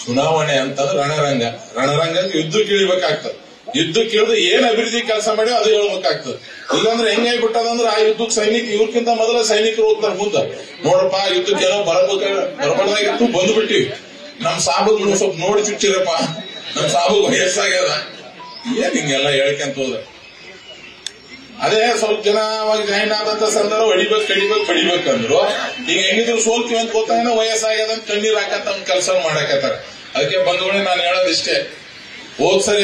ಚುನಾವಣೆ ಅಂತಂದ್ರೆ ರಣರಂಗ ರಣರಂಗಕ್ಕೆ ಯುದ್ಧಕ್ಕೆ ಇಳಿಬೇಕಾಗ್ತದೆ ಯುದ್ಧಕ್ಕೆ ಇಳಿದು ಏನ್ ಅಭಿವೃದ್ಧಿ ಕೆಲಸ ಮಾಡಿ ಅದು ಹೇಳ್ಬೇಕಾಗ್ತದೆ ಇಲ್ಲಾಂದ್ರೆ ಹೆಂಗಾಗ್ಬಿಟ್ಟದಂದ್ರೆ ಆ ಯುದ್ಧಕ್ಕೆ ಸೈನಿಕ ಇವ್ರಕ್ಕಿಂತ ಮೊದಲ ಸೈನಿಕರು ಹೋಗ್ತಾರೆ ಮುಂದೆ ನೋಡಪ್ಪ ಯುದ್ಧಕ್ಕೆ ಏನೋ ಬರಬೇಕ ಬರಬಾರ್ದಾಗಿತ್ತು ಬಂದ್ಬಿಟ್ಟಿವಿ ನಮ್ ಸಾಬು ಸ್ವಲ್ಪ ನೋಡಿ ಚುಚ್ಚಿರಪ್ಪ ನಮ್ ಸಾಬು ವಯಸ್ಸಾಗ್ಯದ ಏನ್ ಹಿಂಗೆಲ್ಲ ಹೇಳ್ಕೊಂತ ಹೋದ್ರೆ ಅದೇ ಸ್ವಲ್ಪ ಜನ ಅವಾಗ ಜಾಯಿನ್ ಆದಂತ ಸಂದರ್ಭ ಹೊಡಿಬೇಕು ಕಡಿಬೇಕು ಕಡಿಬೇಕು ಅಂದ್ರು ಈಗ ಹೆಂಗಿದ್ರು ಸೋಲ್ತೀವಿ ಅಂತ ಗೊತ್ತಾಗ ವಯಸ್ಸಾಗ್ಯದ ಅಂತ ಕಣ್ಣೀರ್ ಹಾಕತ್ತ ಒಂದ್ ಕೆಲಸ ಮಾಡಕತ್ತಾರ ಅದಕ್ಕೆ ಬಂಧುಗಳೇ ನಾನು ಹೇಳೋದಿಷ್ಟೇ ಹೋದ್ ಸರಿ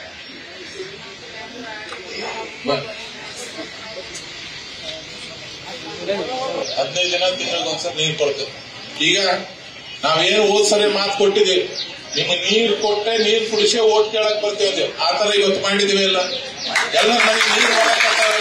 ಬ- ಹದಿನೈದು ದಿನ ತಿಂಗಳಿಗೊಂದ್ಸರಿ ನೀರ್ ಕೊಡ್ತೇವೆ ಈಗ ನಾವೇನು ಹೋದ್ ಸರಿ ಮಾತು ಕೊಟ್ಟಿದ್ದೀವಿ ನಿಮ್ಗೆ ನೀರ್ ಕೊಟ್ಟೆ ನೀರ್ ಕುಡಿಸಿ ಓಟ್ ಕೇಳಕ್ ಬರ್ತೇವೆ ಅಂದೇವ್. ಆ ತರ ಇವತ್ತು ಮಾಡಿದೀವಿ ಇಲ್ಲ ಎಲ್ಲ ಮನೆಗೆ ನೀರ್ ಬರಕತ್ತಾವ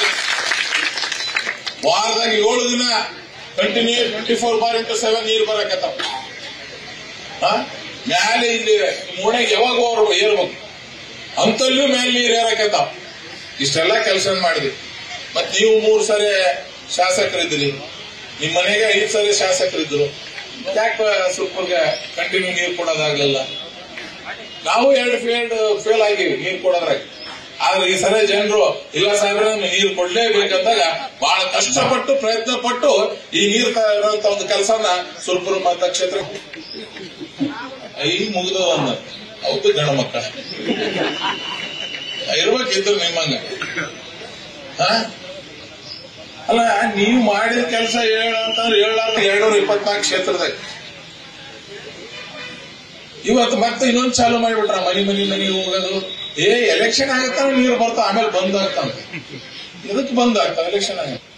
ವಾರದಾಗ ಏಳು ದಿನ ಕಂಟಿನ್ಯೂ ಟ್ವೆಂಟಿ ಫೋರ್ ಬಾರ್ ಇಂಟು ಸೆವೆನ್ ನೀರ್ ಬರಕತ್ತಾವ ಆ? ಮ್ಯಾಲೆ ಇಲ್ಲಿ ಮೂಣೆಗೆ ಯಾವಾಗ ಅವ್ರು ಏರ್ಬೇಕು ಅಂತಲ್ಲೂ ಮೇಲೆ ನೀರ್ ಏರಕತ್ತಾವ ಇಷ್ಟೆಲ್ಲ ಕೆಲಸ ಮಾಡಿದ್ವಿ ಮತ್ ನೀವು ಮೂರ್ ಸರಿ ಶಾಸಕರಿದ್ರಿ ನಿಮ್ ಮನೆಗೆ ಐದ್ ಸರಿ ಶಾಸಕರಿದ್ರು ಯಾಕೆ ಸ್ವಲ್ಪ ಕಂಟಿನ್ಯೂ ನೀರ್ ಕೊಡೋದಾಗ್ಲಿಲ್ಲ ನಾವು ಎರಡು ಫೇಲ್ ಫೇಲ್ ಆಗಿವಿ ನೀರ್ ಕೊಡೋದ್ರಾಗ ಆದ್ರೆ ಈ ಸರಿ ಜನರು ಇಲ್ಲ ಸಾಹೇಬ್ರೆ ನಮ್ಗೆ ನೀರು ಕೊಡ್ಲೇಬೇಕಂದಾಗ ಬಹಳ ಕಷ್ಟಪಟ್ಟು ಪ್ರಯತ್ನ ಪಟ್ಟು ಈ ನೀರ್ ತರುವಂತ ಒಂದು ಕೆಲಸನ ಸುರ್ಪುರ ಮತಕ್ಷೇತ್ರ ಈಗ ಮುಗಿದ ಒಂದು ಅವತ್ತು ಗಣ ಮಕ್ಕಳ ಇರ್ಬೇಕಿದ್ರು ನಿಮ್ಮಂಗ ಹ? ಅಲ್ಲ ನೀವು ಮಾಡಿದ ಕೆಲಸ ಹೇಳ ಅಂತಂದ್ರೆ ಹೇಳಾರ್ದ ಎರಡ್ನೂರ ಇಪ್ಪತ್ನಾಲ್ಕು ಕ್ಷೇತ್ರದಾಗ ಇವತ್ತು ಮತ್ತೆ ಇನ್ನೊಂದು ಚಾಲು ಮಾಡಿಬಿಟ್ರ ಮನಿ ಮನಿ ಮನಿ ಹೋಗೋದು ಏ ಎಲೆಕ್ಷನ್ ಆಗತ್ತ ನೀರು ಬರ್ತಾವ ಆಮೇಲೆ ಬಂದ್ ಆಗ್ತಾವ ಎದಕ್ ಬಂದ್ ಆಗ್ತಾವ ಎಲೆಕ್ಷನ್ ಆಗ